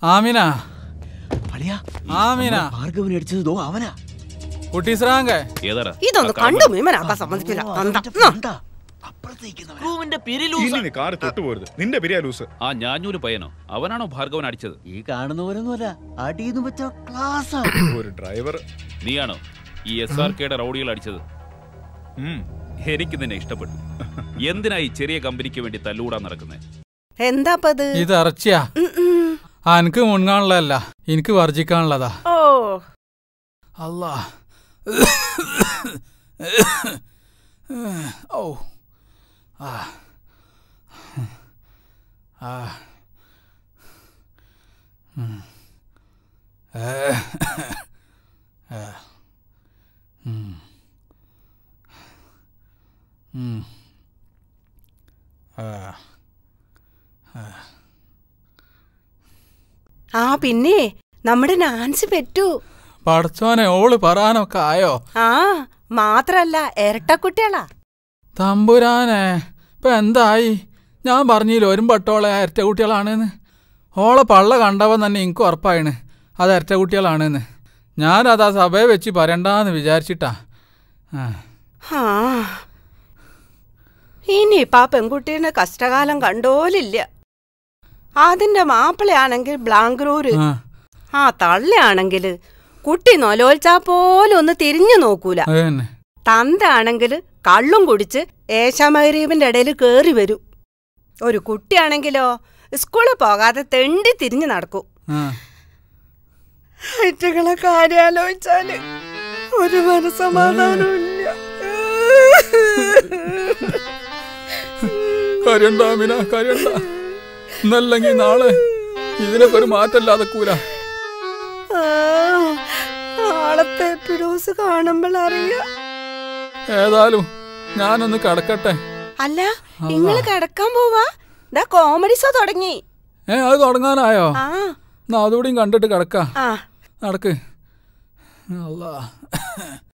ആമിന അളിയാ ആമിന ഭാർഗവനെ അടിച്ചത് ദോ അവനാ കുട്ടീസ്രാങ്ക ഏതാടാ ഇതൊന്ന് കണ്ടു മീമനാക്കാൻ സമ്മതിക്കില്ല തന്ത നാ. ക്രൂവിന്റെ പിരി ഇനി നീ കാറ് തൊട്ടുപോരുത് നിന്റെ പിരിയാ ലൂസ് ആ ഞാഞ്ഞൂര് പയ്യനോ അവനാണോ ഭാർഗവൻ അടിച്ചത് ഈ കാണുന്നവരൊന്നുമല്ല അടിയെന്ന് വെച്ച ക്ലാസ്സാ ഒരു ഡ്രൈവർ നീയാണോ ഈ എസ് ആർ കെയുടെ റൗഡികൾ അടിച്ചത് ഉം, എനിക്ക് നിന്നെ ഇഷ്ടപ്പെട്ടു എന്തിനാ ഈ ചെറിയ കമ്പനിക്ക് വേണ്ടി തല്ലുകൂടാൻ നടക്കുന്നത് എന്താപ്പത് ഇത് ഇറച്ചിയാ ഉം, ഉം. ആ എനിക്ക് മുൻകാണുള്ളതല്ല എനിക്ക് വർജിക്കാനുള്ളതാ ഓ അല്ലാ ഓ ആ ആ ഉം. ഏ. ഏ. ഉം. ഉം. ആ. ആ പിന്നെ നമ്മുടെ നാൻസി പെറ്റു പടച്ചോനെ ഓള് പറയാനൊക്കെ ആയോ ആ മാത്രല്ല ഇരട്ടക്കുട്ടികളാ തമ്പുരാനെ ഇപ്പൊ എന്തായി ഞാൻ പറഞ്ഞില്ല ഒരു പട്ടോളെ ഇരട്ട കുട്ടികളാണെന്ന് ഓളെ പള്ള കണ്ടവൻ തന്നെ എനിക്ക് ഉറപ്പായിണ് അത് ഇരട്ട കുട്ടികളാണെന്ന് ഞാനത് ആ സഭയെ വെച്ച് പറയണ്ടാന്ന് വിചാരിച്ചിട്ടാ ആ. ആ ഇനിയിപ്പ ആ പെൺകുട്ടീനെ കഷ്ടകാലം കണ്ടോലില്ല അതിന്റെ മാപ്പിളയാണെങ്കിൽ ബ്ലാങ്ക്രൂര് ആ, ആ തള്ളയാണെങ്കിൽ കുട്ടി നൊലോൽച്ചാ പോലും ഒന്ന് തിരിഞ്ഞു നോക്കൂല അത് തന്നെ തന്താണെങ്കിൽ കള്ളും കുടിച്ച് ഏശാമരീവിന്റെ ഇടയിൽ കേറി വരും ഒരു കുട്ടിയാണെങ്കിലോ സ്കൂളിൽ പോകാതെ തെണ്ടി തിരിഞ്ഞു നടക്കും ആ. ഐറ്റകളെ കാര്യാലോചിച്ചാല് ഒരു മനസമാധാനവും ഇല്ല കരയണ്ട അമിന കരയണ്ട എന്നല്ലെങ്കിൽ നാളെ ഇതിനൊക്കെ ഒരു മാറ്റല്ലാതെ കൂല ആ, നാളത്തെ എപ്പിഡോസ് കാണുമ്പോൾ അറിയാം ഏതായാലും ഞാനൊന്ന് കിടക്കട്ടെ അല്ല നിങ്ങള് കിടക്കാൻ പോവാ ദാ കോമഡി ഷോ തുടങ്ങി ഏ അത് തുടങ്ങാനായോ ആ എന്നാ അതുകൂടിയും കണ്ടിട്ട് കിടക്കാം ആ നടക്ക് അല്ലാ